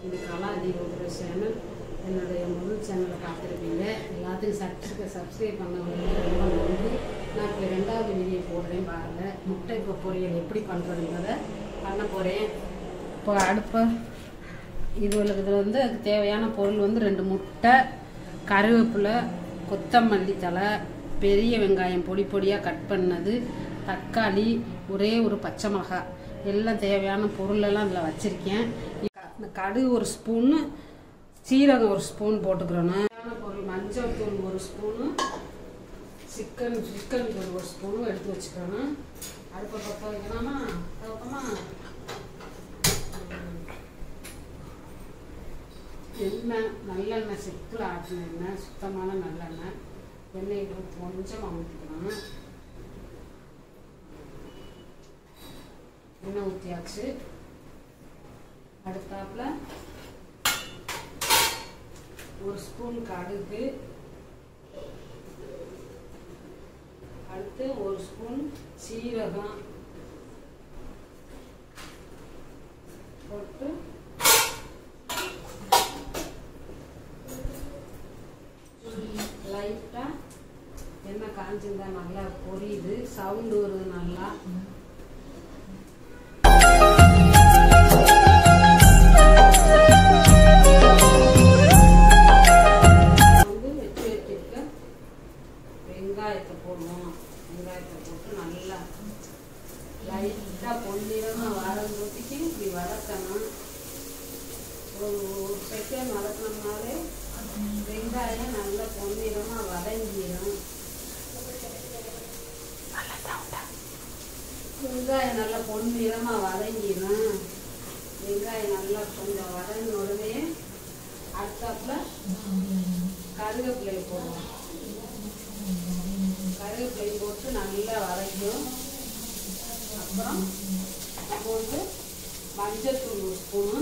இது கலா தீபோதர சேனல் என்னுடைய முதல் சேனலை பார்த்துருப்பீங்க எல்லாத்துக்கும் சப்ஸ்கிரை சப்ஸ்கிரைப் பண்ணவங்களுக்கு ரொம்ப நன்றி நான் இப்போ ரெண்டாவது வீடியோ போடுறேன் பாருங்கள் முட்டை இப்போ பொரியல் எப்படி பண்ணுறதுங்கிறத பண்ண போகிறேன் இப்போ அடுப்பை இது இதில் வந்து அதுக்கு தேவையான பொருள் வந்து ரெண்டு முட்டை கருவேப்பிலை கொத்தமல்லி தழை பெரிய வெங்காயம் பொடி பொடியாக கட் பண்ணது தக்காளி ஒரே ஒரு பச்சை மிளகாய் எல்லாம் தேவையான பொருளெல்லாம் இதில் வச்சுருக்கேன் இந்த கடுகு ஒரு ஸ்பூனு சீரகம் ஒரு ஸ்பூன் போட்டுக்கிறோன்னு தேவையான பொருள் மஞ்சள் தூள் ஒரு ஸ்பூனு சிக்கன் சிக்கன் தூள் ஒரு ஸ்பூனும் எடுத்து வச்சுக்கிறோன்னு அடுப்பை பற்ற வைக்கலாமா அதுக்கப்புறமா எண்ணெய் நல்லெண்ணெய் செக்கில் ஆட்டின எண்ணெய் சுத்தமான நல்லெண்ணெய் எண்ணெய் கொஞ்சமாக ஊற்றிக்கணும் எண்ணெய் ஊற்றியாச்சு அடுத்தாப்புல ஒரு ஸ்பூன் கடுகு அடுத்து ஒரு ஸ்பூன் சீரகம் போட்டு லைட்டாக எண்ணெய் காஞ்சிருந்தா நல்லா பொரியுது சவுண்டு வருது நல்லா வந்து வெட்டி வச்சிருக்க வெங்காயத்தை போடணும் வெங்காயத்தை போட்டு நல்லா லைட்டாக பொன்னிறமாக வரங்கொட்டிக்கு இப்படி வதக்கணும் ஒரு ஒரு செகண்ட் வதக்கினோம்னாலே வெங்காயம் நல்லா பொன்னிறமாக வதங்கிடும் வெங்காயம் நல்லா பொன்னிறமாக வதங்கிடும் வெங்காயம் நல்லா கொஞ்சம் வதங்கின உடனே அடுத்தாப்புல கருவேப்பிலை போடுவோம் கருவேப்பிலை போட்டு நல்லா வதக்கும் அப்புறம் போட்டு மஞ்சள் தூள் ஒரு ஸ்பூனு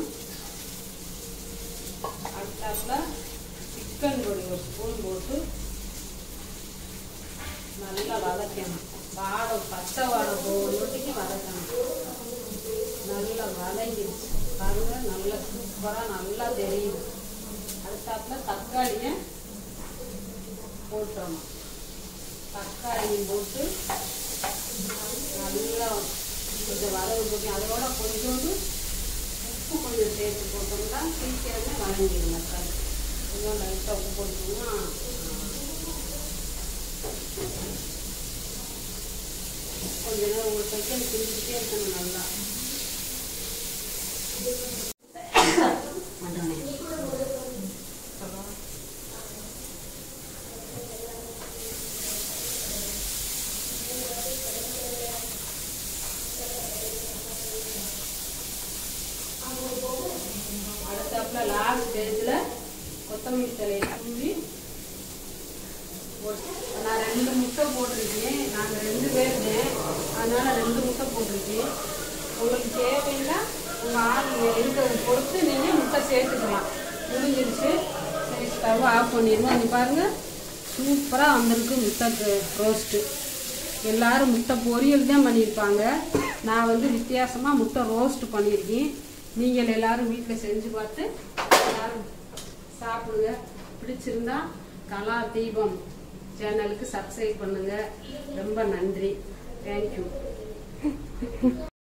அடுத்தாப்புல சிக்கன் பொடி ஒரு ஸ்பூன் போட்டு நல்லா வதக்கணும் வாடை பச்சை வாடை போட்டுக்கு வதக்கணும் நல்லா வதங்கிடுச்சு பாருங்க நல்லா சூப்பராக நல்லா தெரியுது அடுத்தாப்புல தக்காளியை போட்டுறணும் தக்காளியும் போட்டு நல்லா கொஞ்சம் வதவு போட்டு அதோட கொஞ்சோண்டு உப்பு கொஞ்சம் சேர்த்து போட்டோம்னா சீக்கிரமே வதங்கிடும் தக்காளி கொஞ்சம் லைட்டாக உப்பு போட்டோம்னா கொஞ்ச நேரம் ஒரு செகண்ட் கிண்டிக்கிட்டே இருக்கணும் நல்லா மண்டனே அடுத்தாப்புல லாஸ்ட் ஸ்டேஜில் கொத்தமல்லி தலையை தூவி ஒரு- நான் ரெண்டு முட்டை போட்டிருக்கேன் நாங்கள் ரெண்டு பேருங்க அதனால் ரெண்டு முட்டை போட்டிருக்கேன் உங்களுக்கு தேவைன்னா உங்கள் ஆள் இருக்கிறத பொறுத்து நீங்கள் முட்டை சேர்த்துக்கலாம் முடிஞ்சிருச்சு சரி ஸ்டவ் ஆஃப் பண்ணிடுவோம் இங்கே பாருங்கள் சூப்பராக வந்திருக்கு முட்டை ரோஸ்ட்டு எல்லாரும் முட்டை பொரியல் தான் பண்ணியிருப்பாங்க நான் வந்து வித்தியாசமாக முட்டை ரோஸ்ட் பண்ணியிருக்கேன் நீங்கள் எல்லாரும் வீட்டில் செஞ்சு பார்த்து எல்லாரும் சாப்பிடுங்க பிடிச்சிருந்தா கலா தீபம் சேனலுக்கு சப்ஸ்கிரைப் பண்ணுங்க ரொம்ப நன்றி தேங்க்யூ